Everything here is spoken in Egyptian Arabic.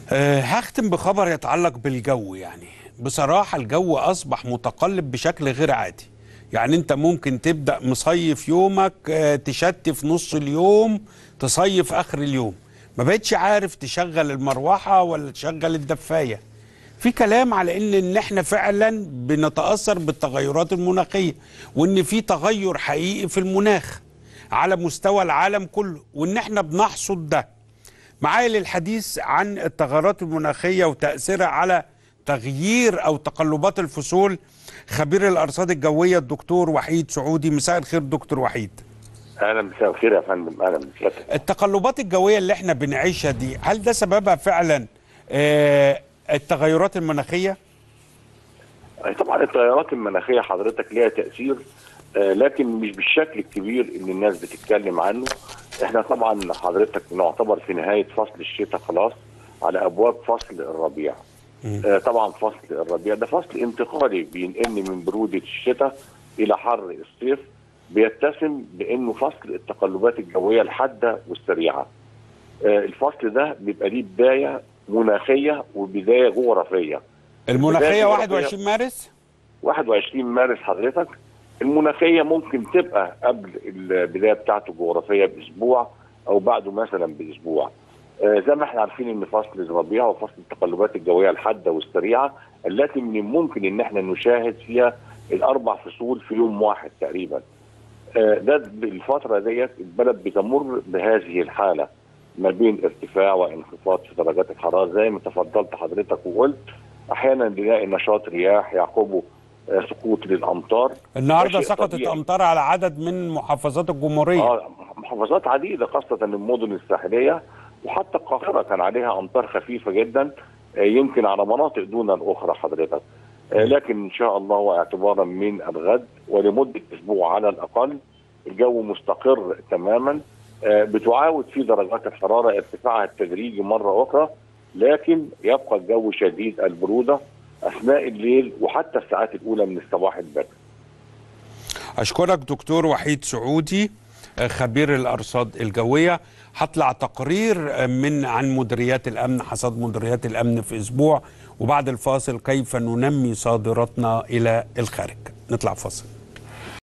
أه هختم بخبر يتعلق بالجو يعني بصراحة الجو أصبح متقلب بشكل غير عادي يعني أنت ممكن تبدأ مصيف يومك أه تشتي في نص اليوم تصيف آخر اليوم ما بقتش عارف تشغل المروحة ولا تشغل الدفاية في كلام على ان ان احنا فعلا بنتاثر بالتغيرات المناخيه وان في تغير حقيقي في المناخ على مستوى العالم كله وان احنا بنحصد ده معايا للحديث عن التغيرات المناخيه وتاثيرها على تغيير او تقلبات الفصول خبير الارصاد الجويه الدكتور وحيد سعودي مساء الخير دكتور وحيد اهلا مساء الخير يا فندم اهلا بسيادتك التقلبات الجويه اللي احنا بنعيشها دي هل ده سببها فعلا آه التغيرات المناخيه طبعا التغيرات المناخيه حضرتك ليها تاثير آه لكن مش بالشكل الكبير اللي الناس بتتكلم عنه احنا طبعا حضرتك نعتبر في نهايه فصل الشتاء خلاص على ابواب فصل الربيع آه طبعا فصل الربيع ده فصل انتقالي بينقلني من بروده الشتاء الى حر الصيف بيتسم بانه فصل التقلبات الجويه الحاده والسريعه آه الفصل ده بيبقى ليه بدايه مناخيه وبدايه جغرافيه المناخيه 21 مارس 21 مارس حضرتك المناخيه ممكن تبقى قبل البدايه بتاعته الجغرافيه باسبوع او بعده مثلا باسبوع آه زي ما احنا عارفين ان فصل الربيع وفصل التقلبات الجويه الحاده والسريعه التي من الممكن ان احنا نشاهد فيها الاربع فصول في يوم واحد تقريبا آه ده الفتره ديت البلد بتمر بهذه الحاله ما بين ارتفاع وانخفاض في درجات الحراره زي ما تفضلت حضرتك وقلت احيانا نلاقي نشاط رياح يعقبه سقوط للامطار النهارده سقطت طبيعي. امطار على عدد من محافظات الجمهوريه اه محافظات عديده خاصه المدن الساحليه وحتى القاهره كان عليها امطار خفيفه جدا يمكن على مناطق دون الاخرى حضرتك لكن ان شاء الله واعتبارا من الغد ولمده اسبوع على الاقل الجو مستقر تماما بتعاود في درجات الحراره ارتفاعها التدريجي مره اخرى لكن يبقى الجو شديد البروده اثناء الليل وحتى الساعات الاولى من الصباح الباكر. اشكرك دكتور وحيد سعودي خبير الارصاد الجويه هطلع تقرير من عن مديريات الامن حصاد مديريات الامن في اسبوع وبعد الفاصل كيف ننمي صادراتنا الى الخارج نطلع فاصل